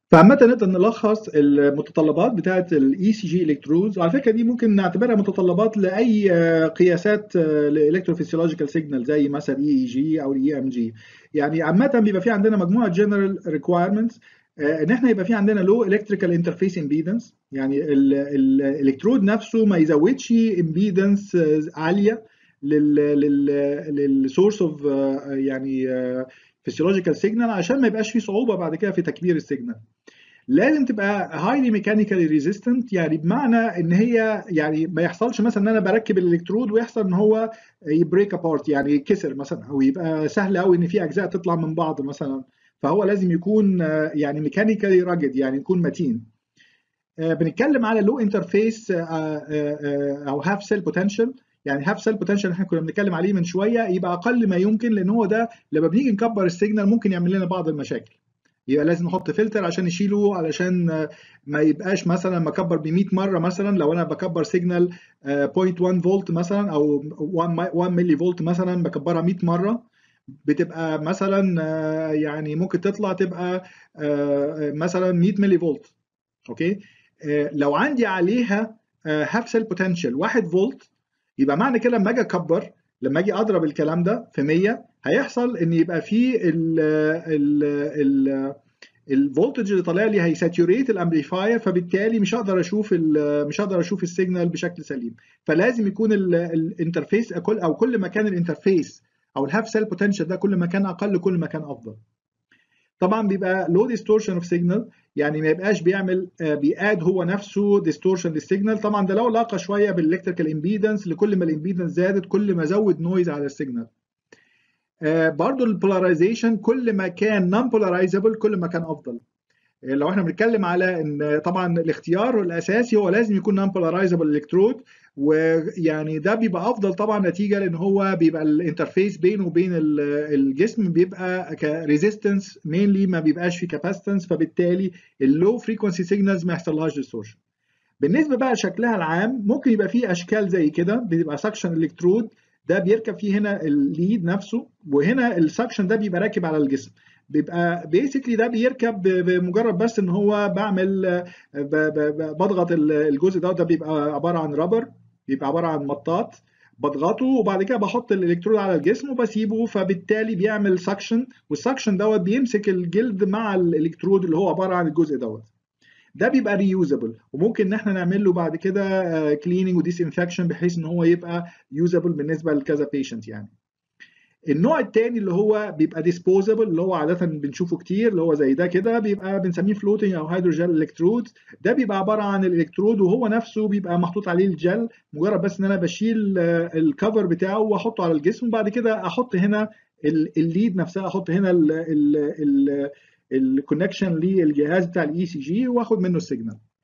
فعامة نقدر نلخص المتطلبات بتاعة الاي سي جي الكترودز وعلى فكرة دي ممكن نعتبرها متطلبات لأي قياسات الالكتروفيسيولوجيكال سيجنال زي مثلا اي اي جي او الاي ام جي يعني عامة بيبقى في عندنا مجموعة جنرال ريكوايرمنتس ان احنا يبقى في عندنا لو الكتريكال انترفيس امبيدنس يعني الالكترود نفسه ما يزودش امبيدنس عاليه للسورس اوف يعني فيسيولوجيكال سيجنال عشان ما يبقاش في صعوبه بعد كده في تكبير السيجنال لازم تبقى هايلي ميكانيكالي ريزيستنت يعني بمعنى ان هي يعني ما يحصلش مثلا ان انا بركب الالكترود ويحصل ان هو يبريك ابارت يعني يتكسر مثلا او يبقى سهل قوي ان في اجزاء تطلع من بعض مثلا فهو لازم يكون يعني ميكانيكالي راجد يعني يكون متين بنتكلم على لو انترفيس او هاف سيل بوتنشال يعني هاف سيل بوتنشال احنا كنا بنتكلم عليه من شويه يبقى اقل ما يمكن لان هو ده لما بنيجي نكبر السيجنال ممكن يعمل لنا بعض المشاكل يبقى لازم نحط فلتر عشان نشيله علشان ما يبقاش مثلا ما اكبر ب 100 مره مثلا لو انا بكبر سيجنال 0.1 فولت مثلا او 1 ملي فولت مثلا بكبرها 100 مره بتبقى مثلا يعني ممكن تطلع تبقى مثلا 100 ملي فولت اوكي لو عندي عليها هاف سيل بوتنشال 1 فولت يبقى معنى كده لما اجي اكبر لما اجي اضرب الكلام ده في 100 هيحصل ان يبقى في ال ال ال الفولتج اللي طالع لي هيساتوريت الامبليفاير فبالتالي مش هقدر اشوف مش هقدر اشوف السيجنال بشكل سليم فلازم يكون الانترفيس كل او كل ما كان الانترفيس او الهاف سيل بوتنشال ده كل ما كان اقل كل ما كان افضل طبعا بيبقى لو ديستورشن اوف سيجنال يعني ما يبقاش بيعمل بياد هو نفسه ديستورشن للسيجنال طبعا ده له علاقه شويه بالالكتريكال امبيدنس لكل ما الامبيدنس زادت كل ما زود نويز على السيجنال برضو البولاريزيشن كل ما كان نون بولاريزابل كل ما كان افضل لو احنا بنتكلم على ان طبعا الاختيار الاساسي هو لازم يكون نون بولاريزابل الكترود ويعني ده بيبقى افضل طبعا نتيجه لان هو بيبقى الانترفيس بينه وبين الجسم بيبقى كريزيستنس مينلي ما بيبقاش في كاباسيتنس فبالتالي اللو فريكونسي سيجنالز ما يحصلهاش ديستورشن بالنسبه بقى لشكلها العام ممكن يبقى فيه اشكال زي كده بيبقى سكشن الكترود ده بيركب فيه هنا الليد نفسه وهنا السكشن ده بيبقى راكب على الجسم بيبقى بيسكلي ده بيركب بمجرد بس ان هو بعمل بضغط الجزء ده ده بيبقى عباره عن رابر بيبقى عباره عن مطاط بضغطه وبعد كده بحط الالكترود على الجسم وبسيبه فبالتالي بيعمل سكشن والسكشن دوت بيمسك الجلد مع الالكترود اللي هو عباره عن الجزء دوت ده بيبقى ريوزابل وممكن ان احنا نعمل له بعد كده كليننج وديس انفكشن بحيث ان هو يبقى يوزابل بالنسبه لكذا بيشنت يعني النوع الثاني اللي هو بيبقى ديسبوزابل اللي هو عاده بنشوفه كتير اللي هو زي ده كده بيبقى بنسميه فلوتنج او هيدروجel الكترود ده بيبقى عباره عن الالكترود وهو نفسه بيبقى محطوط عليه الجل مجرد بس ان انا بشيل الكفر بتاعه واحطه على الجسم وبعد كده احط هنا الليد نفسها احط هنا الكونكشن للجهاز بتاع الاي سي جي واخد منه السيجنال